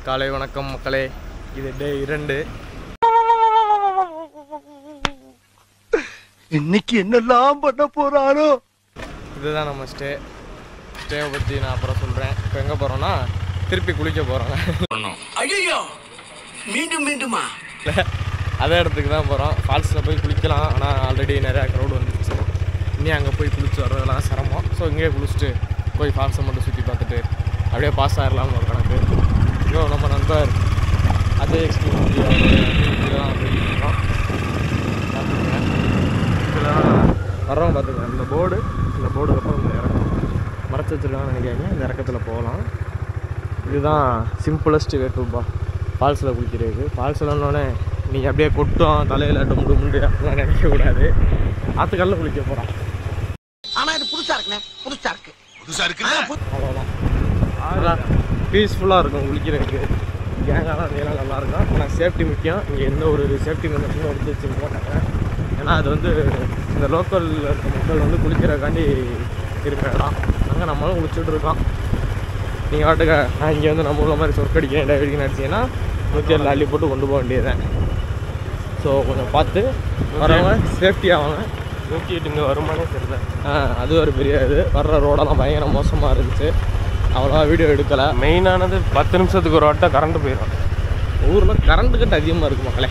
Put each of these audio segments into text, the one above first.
காலை வணக்கம் மக்களே இது டே இரண்டு இன்னைக்கு என்னெல்லாம் பண்ண போறாரோ இதுதான் நம்ம ஸ்டே ஸ்டேவை பற்றி நான் அப்புறம் சொல்கிறேன் இப்போ எங்கே போகிறோன்னா திருப்பி குளிக்க போகிறோங்க ஐயோ மீண்டும் மீண்டுமா அதே இடத்துக்கு தான் போகிறோம் ஃபால்ஸில் போய் குளிக்கலாம் ஆனால் ஆல்ரெடி நிறையா க்ரௌட் வந்துருச்சு இனி அங்கே போய் குளிச்சு வர்றதெல்லாம் சிரமம் ஸோ இங்கேயே குளிச்சுட்டு போய் ஃபால்ஸை மட்டும் சுற்றி பார்த்துட்டு அப்படியே பாஸ் ஆகிடலாம்னு ஒரு கணக்கு ஐயோ நம்ம நண்பர் அதே எக்ஸ்பீரியன்ஸ் தான் போயிட்டு இருக்கோம் பார்த்துக்கங்க. இதெல்லாம் வர்றவங்க பார்த்துக்கங்க இந்த போர்டு இந்த போர்டுக்கு அப்புறம் இந்த இறக்கம் மறைச்சி வச்சிருக்காங்கன்னு நினைக்காங்க இந்த இறக்கத்தில் போகலாம் இதுதான் சிம்பிளஸ்ட் வே டு பா ஃபால்ஸில் குளிக்கிறதுக்கு ஃபால்ஸ்லன்னொடனே நீங்கள் அப்படியே கொட்டும் தலையில் டும்டு முண்டு அப்படிலாம் நினைக்க கூடாது ஆற்றுக்கல்ல குளிக்க போகிறோம் ஆனா இது புதுசா இருக்குண்ணே புதுசா இருக்கு புதுசா இருக்கு அவ்வளோதான் அதான் பீஸ்ஃபுல்லாக இருக்கும் குளிக்கிறதுக்கு கேங்காலாம் இருந்தீங்கன்னா நல்லாயிருக்கும் ஆனால் சேஃப்டி முக்கியம் இங்கே எந்த ஒரு சேஃப்டி மெம்பர்ஸும் எடுத்து வச்சு போட்டாங்க ஏன்னா அது வந்து இந்த லோக்கலில் இருக்க மக்கள் வந்து குளிக்கிறக்காண்டி இருக்கிற இடம் அங்கே நம்மளும் குளிச்சுட்டு இருக்கோம் நீங்கள் வாட்டுக்க நான் இங்கே வந்து நம்ம உள்ள மாதிரி சொற்கடிக்கிறேன் டைவடிக்கணும் அடிச்சிங்கன்னா நூற்றி ஏழு அள்ளி போட்டு கொண்டு போக வேண்டியதுதான் ஸோ கொஞ்சம் பார்த்து வரவங்க சேஃப்டியாக வாங்க நூற்றி எட்டு இங்கே வருமானே தெரியல ஆ அது ஒரு பெரிய இது வர்ற ரோடெல்லாம் பயங்கர மோசமாக இருந்துச்சு அவ்வளோவா வீடியோ எடுக்கலை மெயினானது பத்து நிமிஷத்துக்கு ஒரு வாட்டம் கரண்ட் போயிடும் ஊரில் கரண்ட்டு கட்டு அதிகமாக இருக்குது மக்களே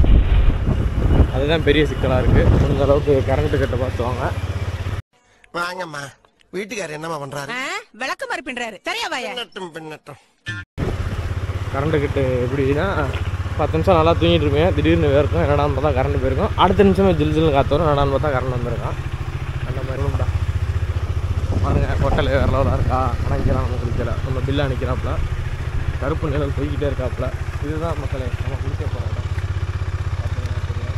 அதுதான் பெரிய சிக்கலாக இருக்குது முடிஞ்ச அளவுக்கு கரண்ட்டு கட்டை பார்த்து வாங்க வாங்கம்மா வீட்டுக்காரர் என்னம்மா பண்றாரு விளக்கு மாதிரி பின்றாரு சரியா வாயா பின்னட்டும் பின்னட்டும் கரண்ட்டு கட்டு எப்படின்னா பத்து நிமிஷம் நல்லா தூங்கிட்டு இருப்பேன் திடீர்னு வேர்க்கும் என்னடான்னு பார்த்தா கரண்ட் போயிருக்கும் அடுத்த நிமிஷமே ஜில் ஜில்னு காற்று வரும் என்னடான்னு பார்த்தா கரண்ட் வந்திருக்கான் அந்த மாதிரி உண்டா பாருங்க ஹோட்டல் வேறு லெவலாக இருக்கா ஆனால் இங்கே நம்ம குளிக்கல நம்ம பில்லா நிற்கிறாப்புல கருப்பு நிழல் போய்கிட்டே இருக்காப்புல இதுதான் மக்களே நம்ம குளிக்க போகிற இடம் பார்த்தீங்கன்னா தெரியும்.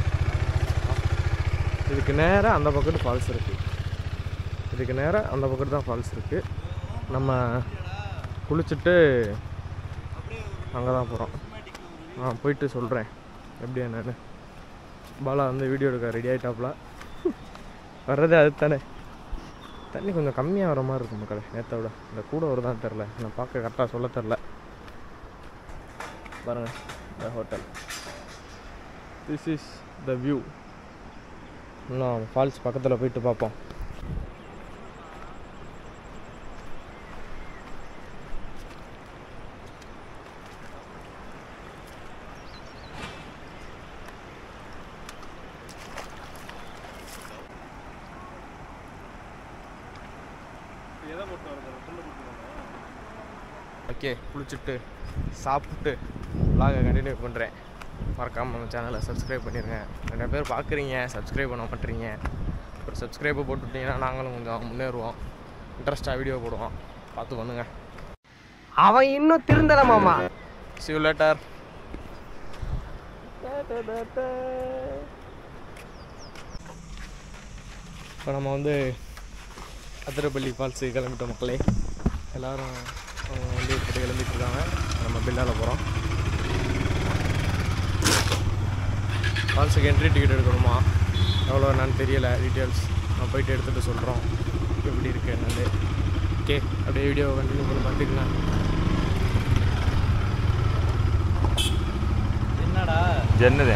இதுக்கு நேராக அந்த பக்கத்து ஃபால்ஸ் இருக்குது இதுக்கு நேராக அந்த பக்கத்து தான் ஃபால்ஸ் இருக்குது நம்ம குளிச்சுட்டு அங்கே தான் போகிறோம் நான் போயிட்டு சொல்கிறேன் எப்படி என்னன்னு பாலா வந்து வீடியோ எடுக்க ரெடி ஆகிட்டாப்புல வர்றதே அது தானே தண்ணி கொஞ்சம் கம்மியாக வர மாதிரி இருக்கும் மக்களே நேற்றை விட இந்த கூட வருதான்னு தெரில நான் பார்க்க கரெக்டாக சொல்ல தெரில பாருங்கள் இந்த hotel this is the view இன்னும் ஃபால்ஸ் பக்கத்தில் போயிட்டு பார்ப்போம் ஓகே குளிச்சுட்டு சாப்பிட்டு vlog-அ கண்டினியூ பண்ணுறேன் மறக்காமல் நம்ம சேனலை சப்ஸ்கிரைப் பண்ணிடுங்க நிறைய பேர் பார்க்குறீங்க சப்ஸ்கிரைப் பண்ண மாட்டேறீங்க ஒரு சப்ஸ்கிரைபை போட்டுவிட்டீங்கன்னா நாங்களும் கொஞ்சம் முன்னேறுவோம் இன்ட்ரெஸ்ட்டாக வீடியோ போடுவோம் பார்த்து பண்ணுங்க அவன் இன்னும் திருந்தல மாமா See you later. இப்போ நம்ம வந்து அதிரப்பள்ளி ஃபால்ஸுக்கு கிளம்பிட்டோம் மக்களே எல்லாரும் அவங்க வண்டி எடுத்துட்டு கிளம்பிட்டு இருக்காங்க நம்ம பில்லால போகிறோம் ஃபால்ஸுக்கு என்ட்ரி டிக்கெட் எடுக்கணுமா எவ்வளோ என்னன்னு தெரியல டீட்டெயில்ஸ் நான் போயிட்டு எடுத்துகிட்டு சொல்கிறோம் எப்படி இருக்கு என்னது ஓகே அப்படியே வீடியோ கண்டினியூ பண்ணி பார்த்துக்கலாம் ஜன்னதே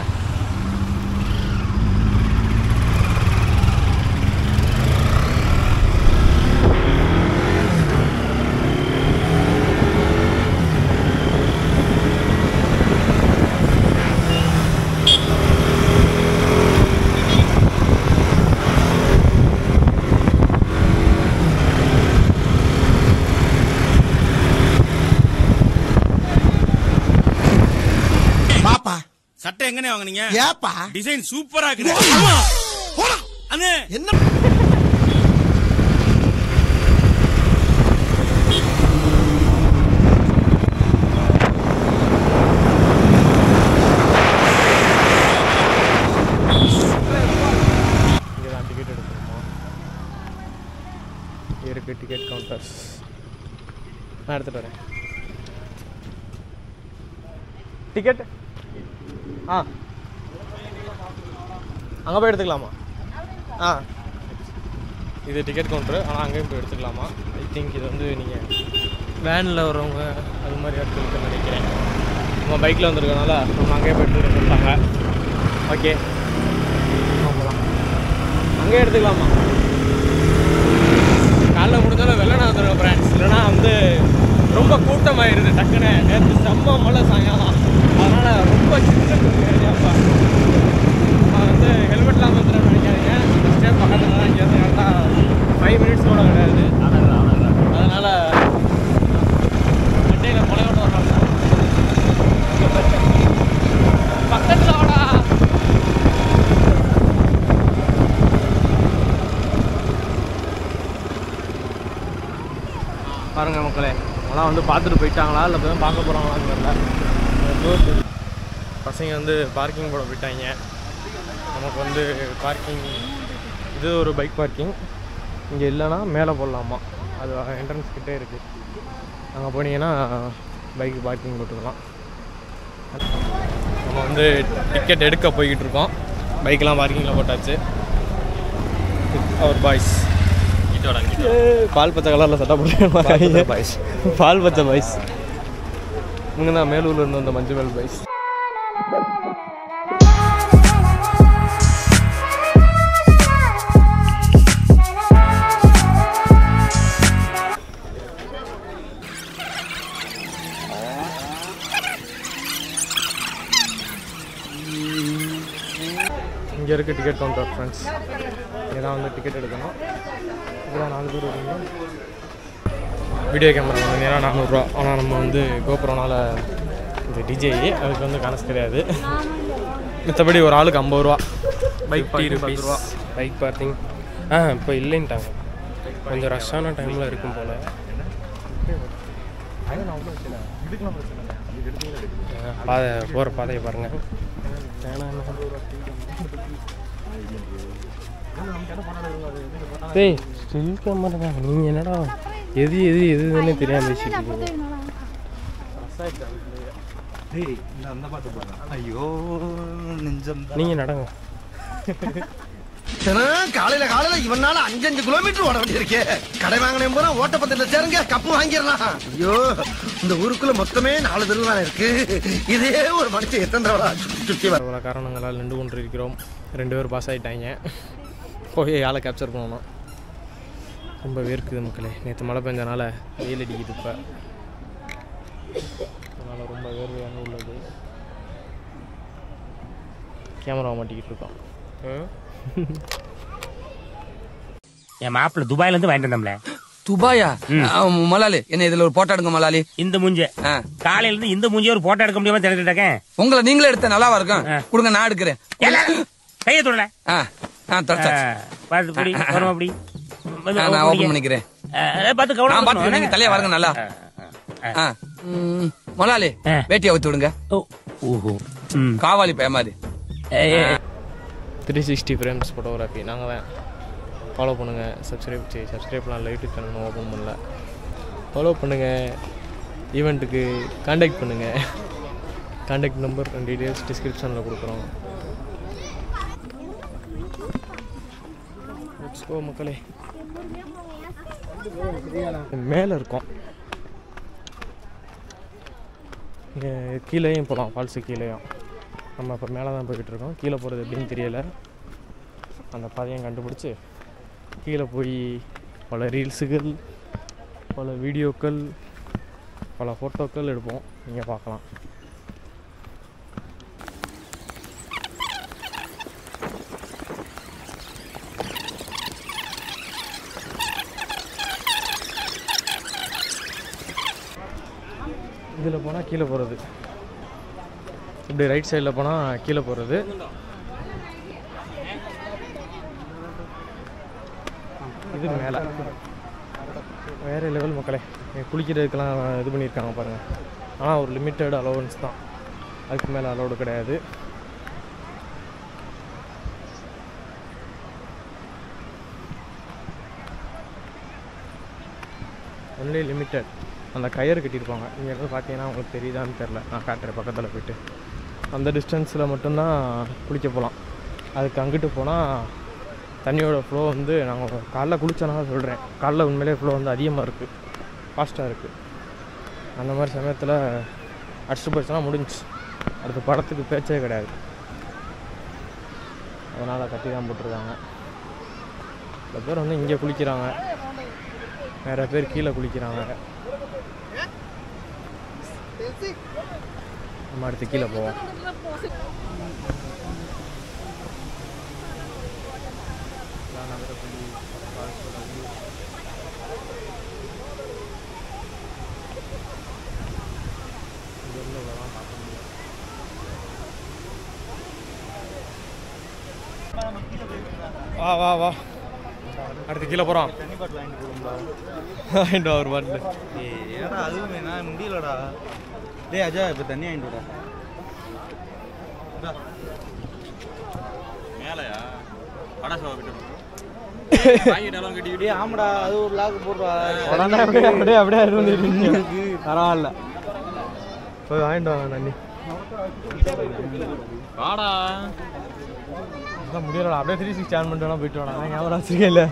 பாப்பா சட்டை எங்கனே வாங்குனீங்க ஏப்பா டிசைன் சூப்பரா இருக்குது அண்ணே என்ன இங்கே தான் டிக்கெட் எடுக்கணுமா இங்கே இருக்குது டிக்கெட் கவுண்டர்ஸ் நான் எடுத்துகிட்டு வரேன் டிக்கெட் ஆ அங்கே போய் எடுத்துக்கலாமா ஆ இது டிக்கெட் கவுண்டரு ஆனால் அங்கேயும் போய் எடுத்துக்கலாமா ஐ திங்க் இது வந்து நீங்கள் வேனில் வரவங்க அது மாதிரி இடத்துக்கு நினைக்கிறேன் நம்ம பைக்கில் வந்திருக்கனால நம்ம அங்கேயே போயிட்டு சொல்லிட்டாங்க ஓகே போகலாம் அங்கேயே எடுத்துக்கலாமா காலைல முடிஞ்சாலும் வெள்ளனா வந்துடுங்க ஃப்ரெண்ட்ஸ் இல்லைனா வந்து ரொம்ப கூட்டமாயிருது டக்குன்னு நேற்று செம்ம மழை சாயங்காலம் அதனால் ரொம்ப சின்ன ஏரியாப்பா நான் வந்து ஹெல்மெட் இல்லாமல் வந்துடுறேன் நினைக்காதீங்க ஃபஸ்ட்டே பக்கத்தில் தான் இங்கேருந்து கரெக்டாக ஃபைவ் மினிட்ஸ் கூட கிடையாது அதனால் வண்டியில் கொலையோட வர்றாங்க பக்கத்தில் வாடா பாருங்க மக்களே அவங்களாம் வந்து பார்த்துட்டு போயிட்டாங்களா இல்லை போய் பார்க்க போகிறாங்களான்னு தெரியல பசங்க வந்து பார்க்கிங் போட போயிட்டாங்க நமக்கு வந்து பார்க்கிங் இது ஒரு பைக் பார்க்கிங் இங்கே இல்லைன்னா மேலே போடலாமா அது என்ட்ரன்ஸ் கிட்டே இருக்குது அங்கே போனீங்கன்னா பைக் பார்க்கிங் போட்டுக்கலாம் நம்ம வந்து டிக்கெட் எடுக்க போய்கிட்டு இருக்கோம் பைக்கெலாம் பார்க்கிங்கில் போட்டாச்சு அவர் பாய்ஸ் பால் பச்சை கலரில் சட்டை போட்டு பாய்ஸ் பால் பச்சை பாய்ஸ் இவங்க தான் மேலூர்ல இருந்து வந்த மஞ்சள் மேல் பாய்ஸ் இங்கே இருக்க டிக்கெட் கவுண்டர் ஃப்ரெண்ட்ஸ் இங்கே தான் வந்து டிக்கெட் எடுக்கணும் இதான் நாலு பேர் வருவீங்க வீடியோ கேமரா வந்து நேராக நானூறுரூவா ஆனால் நம்ம வந்து கோபுரம்னால இந்த டிஜே அதுக்கு வந்து காசு கிடையாது மித்தபடி ஒரு ஆளுக்கு ஐம்பது ரூபா பைக் பார்க்கிங் ரூபா பைக் பார்க்கிங் ஆ இப்போ இல்லைன்ட்டாங்க கொஞ்சம் ரஷ்ஷான டைமில் இருக்கும் போல் பாதை போகிற பாதையை பாருங்கள் டேய் ஸ்டில் கேமரா தான் நீங்கள் என்னடா எது எது எது எதுன்னு தெரியாமல் பேசிட்டு இருக்கீங்க ஐயோ நெஞ்சம் நீங்கள் நடங்க தினம் காலையில காலையில இவனால அஞ்சு அஞ்சு கிலோமீட்டர் ஓட வேண்டியிருக்கே கடை வாங்கினேன் போனா ஓட்டப்பந்தல சேருங்க கப்பு வாங்கிடலாம் ஐயோ இந்த ஊருக்குள்ள மொத்தமே நாலு தெருவு தானே இருக்கு இதே ஒரு மனுஷன் எத்தனை தடவை சுத்தி சுத்தி வர பல காரணங்களால் நின்று கொண்டு இருக்கிறோம் ரெண்டு பேர் பாஸ் ஆகிட்டாங்க போய் ஆளை கேப்சர் பண்ணணும் ரொம்ப வேர்க்குது மக்களே நேற்று மழை பெஞ்சனால வெயில் அடிக்குது இப்போ அதனால் ரொம்ப வேர்வையாக உள்ளது கேமரா மாட்டிக்கிட்டு இருக்கோம் என் மாப்பிள்ள துபாயில இருந்து வாங்கிட்டு வந்தோம்ல துபாயா ஆ, மலாலி என்ன இதுல ஒரு போட்டோ எடுங்க மலாலி இந்த மூஞ்ச ஆ. காலையில இருந்து இந்த மூஞ்சிய ஒரு போட்டோ எடுக்க முடியாம தெரிஞ்சுட்டு இருக்கேன் உங்களை நீங்களே எடுத்த நல்லாவா இருக்கும் கொடுங்க நான் எடுக்கிறேன் கைய தொடல ஆ ஆ தரச்சாச்சு பார்த்து பிடி வரும் அப்படி வந்து ஆ, நான் open ஓபன் பண்ணிக்க. பண்ணிக்கிறேன் ஆ, பார்த்து கவனம் நான் பாத்து இருக்கணும், நீங்க தலையா வாருங்க நல்லா ஆ ம், மலாலி ஆ. வேட்டியை அவுத்து விடுங்க ஓ, ஓஹோ ம். காவாலி பய மாதிரி ஏய், ஏய், த்ரீ சிக்ஸ்டி ஃப்ரேம்ஸ் ஃபோட்டோகிராஃபி நாங்கள் தான் ஃபாலோ பண்ணுங்கள் சப்ஸ்கிரைப் செய்ய சப்ஸ்கிரைப்லாம் இல்லை யூடியூப் சேனல் ஓப்பன் பண்ணல ஃபாலோ பண்ணுங்கள் ஈவெண்ட்டுக்கு காண்டாக்ட் பண்ணுங்கள் காண்டாக்ட் நம்பர் அண்ட் டீட்டெயில்ஸ் டிஸ்கிரிப்ஷனில் கொடுக்குறோம் லெட்ஸ் கோ மக்களே மேலே இருக்கோம் இங்கே கீழேயும் போகலாம் ஃபால்ஸு கீழேயும் நம்ம இப்போ மேலே தான் போய்கிட்டு இருக்கோம் கீழே போகிறது எப்படின்னு தெரியல அந்த பாதையும் கண்டுபிடிச்சி கீழே போய் பல ரீல்ஸுகள் பல வீடியோக்கள் பல ஃபோட்டோக்கள் எடுப்போம் நீங்கள் பார்க்கலாம் இதில் போனால் கீழே போகிறது இப்படி ரைட் சைடில் போனால் கீழே போகிறது இது மேலே வேறு லெவல் மக்களே இங்க குளிக்கிறதுக்கெல்லாம் இது பண்ணியிருக்காங்க பாருங்கள் ஆனால் ஒரு லிமிட்டட் அலோவன்ஸ் தான் அதுக்கு மேலே அலோடு கிடையாது ஒன்லி லிமிட்டட் அந்த கயிறு கட்டியிருப்பாங்க இங்கே இருந்து பார்த்தீங்கன்னா உங்களுக்கு தெரியுதான்னு தெரில நான் காட்டுறேன் பக்கத்தில் போயிட்டு அந்த டிஸ்டன்ஸில் மட்டும்தான் குளிக்க போகலாம் அதுக்கு அங்கிட்டு போனால் தண்ணியோட ஃப்ளோ வந்து நாங்கள் காலைல குளிச்சனால சொல்கிறேன் காலைல உண்மையிலே ஃப்ளோ வந்து அதிகமாக இருக்குது ஃபாஸ்ட்டாக இருக்குது அந்த மாதிரி சமயத்தில் அடிச்சுட்டு போயிடுச்சுன்னா முடிஞ்சுச்சு அடுத்த படத்துக்கு பேச்சே கிடையாது அதனால் கட்டி தான் போட்டிருக்காங்க சில பேர் வந்து இங்கே குளிக்கிறாங்க நிறைய பேர் கீழே குளிக்கிறாங்க நம்ம அடுத்து கீழே போவோம் வா வா வா அடுத்து கீழே போகிறோம் வாங்கிட்டு வா ஒரு பாட்டில் ஏடா அதுவும் நான் முடியலடா டேய் அஜா இப்போ தண்ணி வாங்கிட்டு மேலையா படா சோவா கிட்ட வாங்கிட்டாலும் கட்டிக்கிட்டு டேய் ஆமாடா அது ஒரு லாக் போடுறா உடனே அப்படியே அப்படியே அப்படியே இருந்துட்டு பரவாயில்ல போய் வாங்கிட்டு வாங்க தண்ணி வாடா அதான் முடியலடா அப்படியே த்ரீ சிக்ஸ் சேன் பண்ணிட்டு வேணா போயிட்டு வாடா நான் கேமரா வச்சிருக்கேன் இல்லை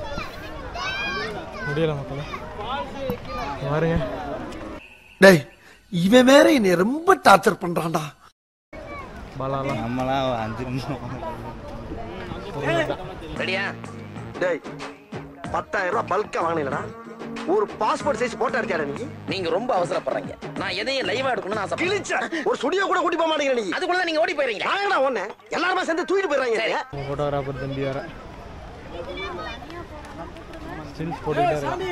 முடியல மக்களே இங்க பாருங்க டேய் இவன் வேற என்னை ரொம்ப டார்ச்சர் பண்றான்டா பாலாலாம் நம்மளாம் அஞ்சு நிமிஷம் ரெடியா டேய் பத்தாயிரம் ரூபாய் பல்கா வாங்கினீங்களா ஒரு பாஸ்போர்ட் சைஸ் போட்டோ இருக்கியா நீ நீங்க ரொம்ப அவசரப்படுறீங்க நான் எதையும் லைவா எடுக்கணும்னு ஆசை கிழிச்ச ஒரு ஸ்டுடியோ கூட கூட்டி போக மாட்டேங்கிற நீ அதுக்குள்ள நீங்க ஓடி போயிருங்க வாங்கடா ஒண்ணு எல்லாருமே சேர்ந்து தூக்கிட்டு போயிடுறாங்க ஃபோட்டோகிராஃபர் தம்பி வேற ஸ்டில்ஸ் போட்டுக்கிட்டே இருக்கான்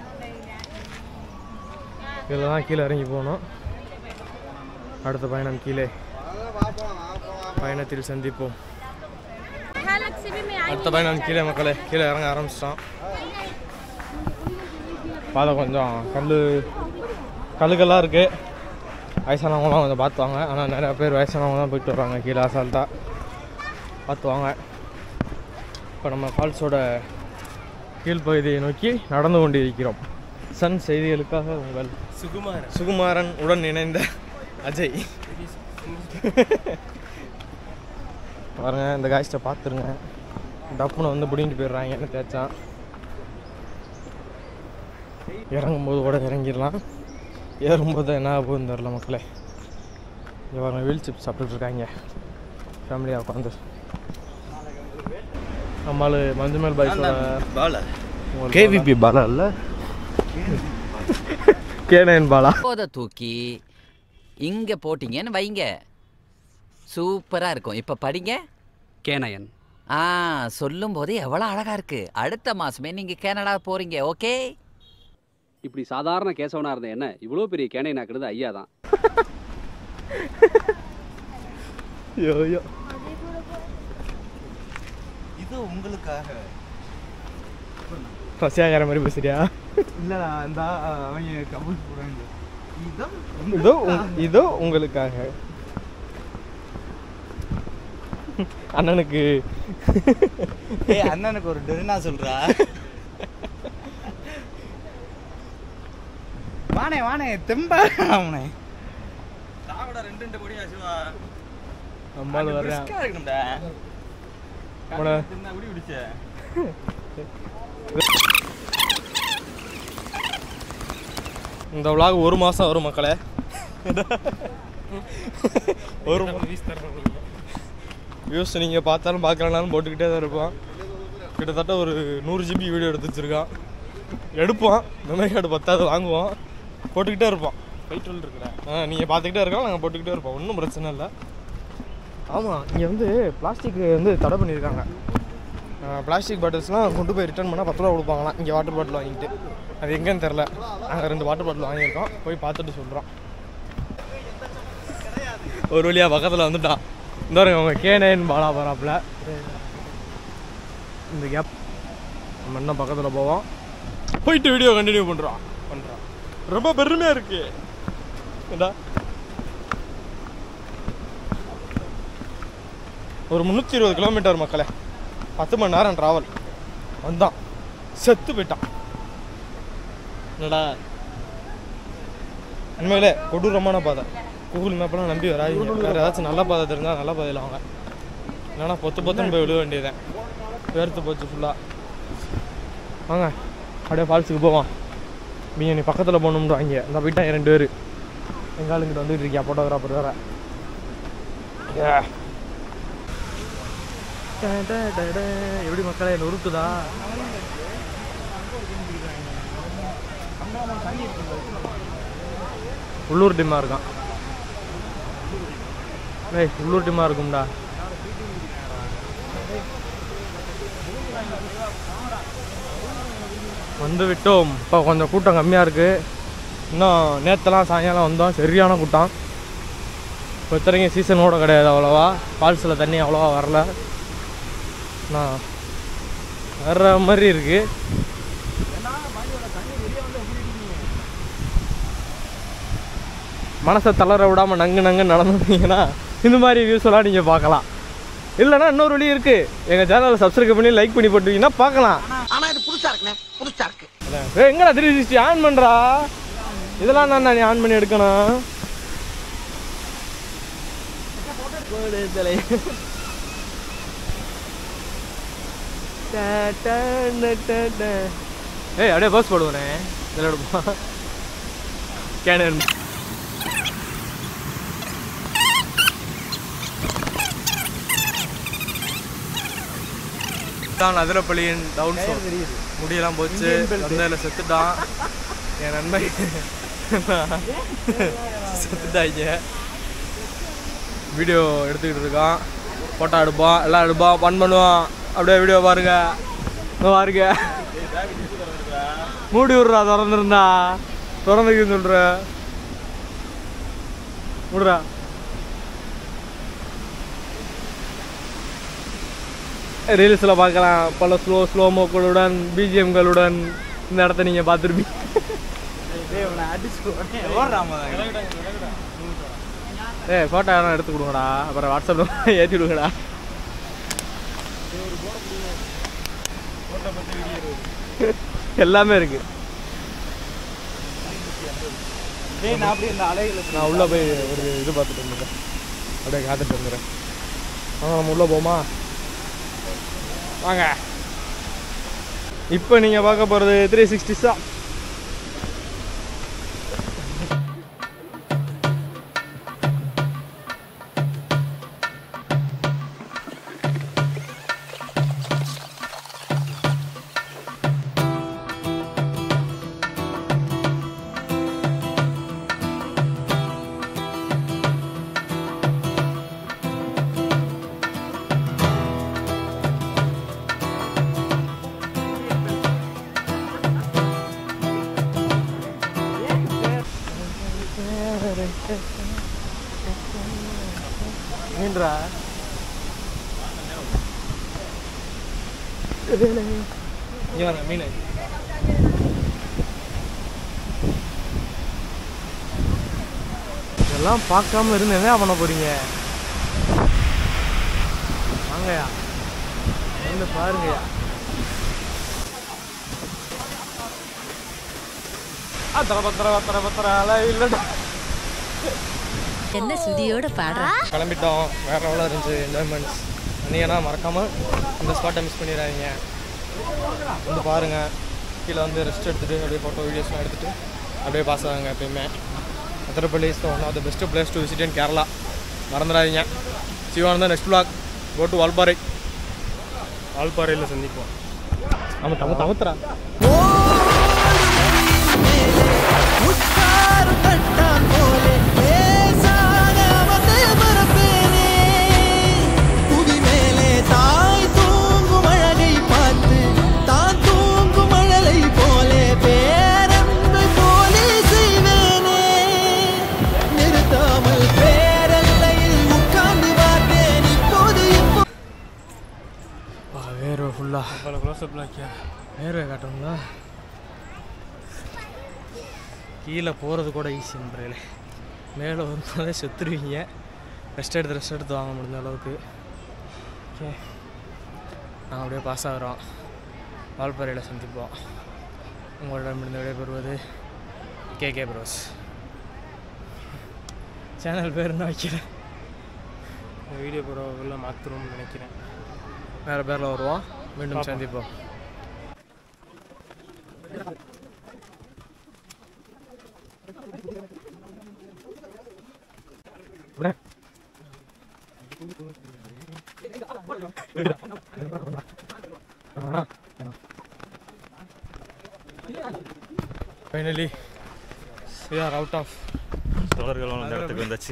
இதில் தான் கீழே இறங்கி போகணும் அடுத்த பயணம் கீழே பயணத்தில் சந்திப்போம் அடுத்த பயணம் கீழே மக்களே கீழே இறங்க ஆரம்பிச்சிட்டோம் பாதை கொஞ்சம் கல் கல்லுக்கெல்லாம் இருக்குது வயசானவங்களாம் கொஞ்சம் பார்த்துவாங்க ஆனால் நிறையா பேர் வயசானவங்க தான் போயிட்டு வராங்க கீழே அசால்ட்டாக பார்த்து வாங்க இப்போ நம்ம ஃபால்ஸோட கீழ்ப்பகுதியை நோக்கி நடந்து கொண்டிருக்கிறோம் சன் செய்திகளுக்காக உங்கள் சுகுமாரன் சுகுமாரன் உடன் இணைந்த அஜய் பாருங்க இந்த காய்ச்சிட்ட பார்த்துருங்க டப்புனை வந்து பிடிங்கிட்டு போயிடுறாங்க என்ன தேய்ச்சான் இறங்கும்போது கூட இறங்கிடலாம் ஏறும்போது என்ன ஆகுதுன்னு தெரில மக்களே இங்கே பாருங்க வீல் சிப்ஸ் சாப்பிட்டுட்டு இருக்காங்க ஃபேமிலியாக உட்காந்து நம்மளு மஞ்சுமேல் பாய்ஸோட பாலா உங்களுக்கு கேவிபி பாலா இல்ல கேனேன் பாலா போத தூக்கி இங்க போட்டீங்கன்னு வைங்க சூப்பரா இருக்கும் இப்ப படிங்க கேனயன் ஆ சொல்லும் போது எவ்வளவு அழகா இருக்கு அடுத்த மாசமே நீங்க கனடா போறீங்க ஓகே இப்படி சாதாரண கேசவனா இருந்த என்ன இவ்வளோ பெரிய கேனையன் ஆக்குறது ஐயா தான் ஐயோ ஐயோ இது உங்களுக்காக பசியாகிற மாதிரி பேசுறியா இல்லடா இந்த அவங்க கபூல் போறாங்க இதான் இதோ உங்- இதோ உங்களுக்காக அண்ணனுக்கு ஏய் அண்ணனுக்கு ஒரு டெரினா சொல்றா வானே வானே தெம்பா அவனே சாவடா ரெண்டு ரெண்டு பொடியா சிவா நம்மளால வர்றேன் ரிஸ்கா இருக்கணும்டா உன- என்ன குடி குடிச்ச இந்த விலாக் ஒரு மாதம் வரும் மக்களே ஒரு வியூஸ் நீங்கள் பார்த்தாலும் பார்க்கலனாலும் போட்டுக்கிட்டே தான் இருப்பான் கிட்டத்தட்ட ஒரு நூறு ஜிபி வீடியோ எடுத்து வச்சிருக்கான் எடுப்போம் மெமரி கார்டு பத்தாவது வாங்குவோம் போட்டுக்கிட்டே இருப்போம் போயிட்டு இருக்கிறேன் ஆ நீங்கள் பார்த்துக்கிட்டே இருக்கலாம் நாங்கள் போட்டுக்கிட்டே இருப்போம் ஒன்றும் பிரச்சனை இல்லை ஆமாம் இங்கே வந்து பிளாஸ்டிக் வந்து தடை பண்ணியிருக்காங்க பிளாஸ்டிக் பாட்டில்ஸ்லாம் கொண்டு போய் ரிட்டர்ன் பண்ணால் பத்து ரூபா கொடுப்பாங்களாம் இங்கே வாட்டர் பாட்டில் வாங்கிட்டு அது எங்கேன்னு தெரில நாங்கள் ரெண்டு வாட்டர் பாட்டில் வாங்கியிருக்கோம் போய் பார்த்துட்டு சொல்கிறோம் ஒரு வழியாக பக்கத்தில் வந்துட்டான் இந்த பாருங்க அவங்க கேனேன் பாலா போகிறாப்புல இந்த கேப் நம்ம இன்னும் பக்கத்தில் போவோம் போயிட்டு வீடியோ கண்டினியூ பண்ணுறோம் பண்ணுறோம் ரொம்ப பெருமையாக இருக்கு ஏண்டா ஒரு முந்நூற்றி இருபது கிலோமீட்டர் மக்களே பத்து மணி நேரம் ட்ராவல் வந்தான் செத்து போயிட்டான் என்னடா உண்மையிலே கொடூரமான பாதை கூகுள் மேப்பெல்லாம் நம்பி வராதீங்க வேறு ஏதாச்சும் நல்ல பாதை தெரிஞ்சால் நல்ல பாதையில் வாங்க இல்லைன்னா பொத்து பொத்துன்னு போய் விழுக வேண்டியதேன் வேர்த்து போச்சு ஃபுல்லாக வாங்க அப்படியே ஃபால்ஸுக்கு போவோம் பிரியாணி பக்கத்தில் போகணும்ன்றாங்க இந்த போயிட்டாங்க ரெண்டு பேர் எங்கள் ஆளுங்கிட்ட வந்துட்டு இருக்கியா ஃபோட்டோகிராஃபர் வேற Yeah. டே, டே, டே, டே. எப்படி மக்களே நொறுக்குதா உள்ளூர் டீமாக இருக்கான் ஏய் உள்ளூர் டீமாக இருக்கும்டா வந்து விட்டோம் இப்போ கொஞ்சம் கூட்டம் கம்மியாக இருக்குது இன்னும் நேற்றுலாம் சாயங்காலம் வந்தோம் சரியான கூட்டம் இப்போ இத்தனைக்கும் சீசனோட கிடையாது அவ்வளோவா ஃபால்ஸில் தண்ணி அவ்வளோவா வரல நான் வர்ற மாதிரி இருக்குது மனசை தளர விடாமல் நங்கு நங்கு நடந்துருந்தீங்கன்னா இந்த மாதிரி வியூஸ்லாம் நீங்கள் பார்க்கலாம் இல்லைன்னா இன்னொரு வழி இருக்குது எங்கள் சேனலை சப்ஸ்கிரைப் பண்ணி லைக் பண்ணி போட்டுட்டீங்கன்னா பார்க்கலாம் ஆனா இது புதுசா இருக்குண்ணே புதுசா இருக்கு ஏய், எங்கடா த்ரீ சிக்ஸ்டி ஆன் பண்ணுறா இதெல்லாம் தான் நீ ஆன் பண்ணி எடுக்கணும் போடு தலை. டா, டா, டா, டா, டா. ஏய் அப்படியே பஸ் போடுவேனே இதில் எடுப்போம் கேனன் தான் அதிரப்பள்ளியின் டவுன் ஷோ முடியெல்லாம் போச்சு வந்ததில் செத்துட்டான் என் நண்பன் செத்துட்டாங்க வீடியோ எடுத்துக்கிட்டு இருக்கான் ஃபோட்டோ எடுப்பான் எல்லாம் எடுப்பான் ஃபன் பண்ணுவான் அப்படியே வீடியோ பாருங்க இதோ பாருங்க மூடி விட்றா திறந்துருந்தா திறந்துக்குன்னு சொல்கிற விட்றா ரீல்ஸில் பார்க்கலாம் பல ஸ்லோ ஸ்லோமோக்களுடன் பிஜிஎம்களுடன் இந்த இடத்த நீங்கள் பார்த்துருப்பீங்க ஏ ஃபோட்டோ வேணா எடுத்து கொடுங்கடா அப்புறம் வாட்ஸ்அப்பில் ஏற்றி விடுங்கடா எல்லாமே இருக்கு நான் அப்படியே இந்த அலைகளை நான் உள்ளே போய் ஒரு இது பார்த்துட்டு வந்துடுறேன் அப்படியே காத்துட்டு வந்துடுறேன் வாங்க நம்ம உள்ளே போமா வாங்க இப்போ நீங்கள் பார்க்க போகிறது த்ரீ சிக்ஸ்டி சா மீன்றா இங்கே வாங்க மீன் இதெல்லாம் பார்க்காம இருந்து என்ன பண்ண போறீங்க வாங்கயா வந்து பாருங்கயா அத்தர பத்திர பத்திர பத்திர இல்லைடா என்ன சுதியோட பாடுறா கிளம்பிட்டோம் வேற எவ்வளோ இருந்துச்சு என்ஜாய்மெண்ட்ஸ் நீங்கள் மறக்காமல் இந்த ஸ்பாட்டை மிஸ் பண்ணிடாதீங்க வந்து பாருங்கள் கீழே வந்து ரெஸ்ட் எடுத்துகிட்டு அப்படியே ஃபோட்டோ வீடியோஸ்லாம் எடுத்துகிட்டு அப்படியே பாஸ் ஆகுங்க எப்பயுமே Athirappilly is one of the best place to visit in Kerala மறந்துடாதீங்க Sivananda next block go to Valparai வால்பாறையில் சந்திப்போம் நம்ம தம தமத்துறா தாய் தூங்கும் அழகை பார்த்து தான் தூங்கும் அழலை போலே பேரன்பு போலே செய்வேனே நிறுத்தாமல் பேரல்லையில் உட்கார்ந்து பார்த்தேன் இப்போது இப்போ வேர்வை ஃபுல்லாக பல க்ளோஸ்அப்பில் வைக்க வேர்வை காட்டணுங்களா கீழே போகிறது கூட ஈஸின்றே மேலே வரும்போதே செத்துருவீங்க ரெஸ்ட் எடுத்து ரெஸ்ட் எடுத்து வாங்க முடிஞ்ச அளவுக்கு ஓகே நாங்கள் அப்படியே பாஸ் ஆகிறோம் வால்பாறையில் சந்திப்போம் உங்களிடம் முடிந்த விடைபெறுவது கேகே ப்ரோஸ் சேனல் பேர் என்ன வைக்கிறேன் இந்த வீடியோ பரவாயில்ல மாற்றணும்னு நினைக்கிறேன் வேறு பேரில் வருவோம் மீண்டும் பார்ப்போம். சந்திப்போம் finally we are out of சோழர்கள் அந்த இடத்துக்கு வந்தாச்சு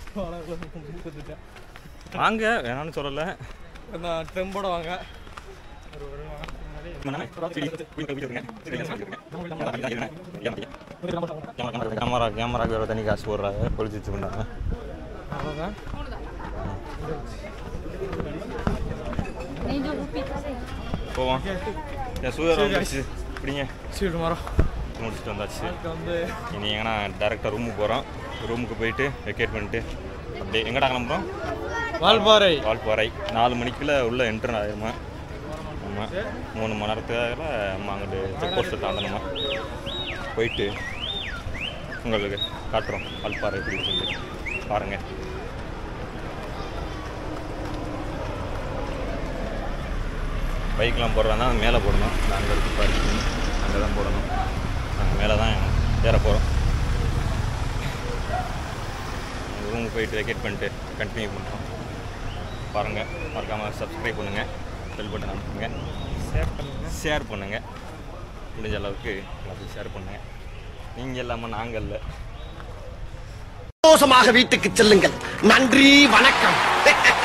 வாங்க வேணாம்னு சொல்லலை நான் டெம்போட வாங்க கேமரா கேமராக்கு வேறு தனி காசு போடுறாங்க பொழிச்சு வச்சுக்கொண்டாங்க அவ்வளோதான் போவோம் என் சூரியர் வந்துச்சு பிடிங்க சீட்டு மரம் முடிச்சுட்டு வந்தாச்சு அதுக்கு வந்து இனி எங்கன்னா டேரெக்டாக ரூமுக்கு போகிறோம் ரூமுக்கு போயிட்டு வெக்கேட் பண்ணிட்டு அப்படியே எங்கடா கிளம்புறோம் வால்பாறை வால்பாறை நாலு மணிக்குள்ளே உள்ளே என்ட்ரு ஆயிருமா ஆமாம் மூணு மணி நேரத்துக்காக நம்ம அங்கிட்டு செக் போஸ்ட்டை தாண்டணுமா போயிட்டு உங்களுக்கு காட்டுறோம் வால்பாறை எப்படி சொல்லி பாருங்கள் பைக்லாம் போடுறதா மேலே போடணும் நாங்கள் இருக்கு பார்க்கிங் அங்கே தான் போடணும் நாங்கள் மேலே தான் ஏற போகிறோம் ரூமுக்கு போயிட்டு வெக்கேட் பண்ணிட்டு கண்டினியூ பண்ணுறோம் பாருங்கள் மறக்காமல் சப்ஸ்கிரைப் பண்ணுங்கள் பெல் பட்டன் அனுப்புங்க ஷேர் பண்ணுங்க ஷேர் பண்ணுங்கள் முடிஞ்ச அளவுக்கு எல்லாத்தையும் ஷேர் பண்ணுங்கள் நீங்கள் இல்லாமல் நாங்கள் இல்லை சந்தோஷமாக வீட்டுக்கு செல்லுங்கள் நன்றி வணக்கம்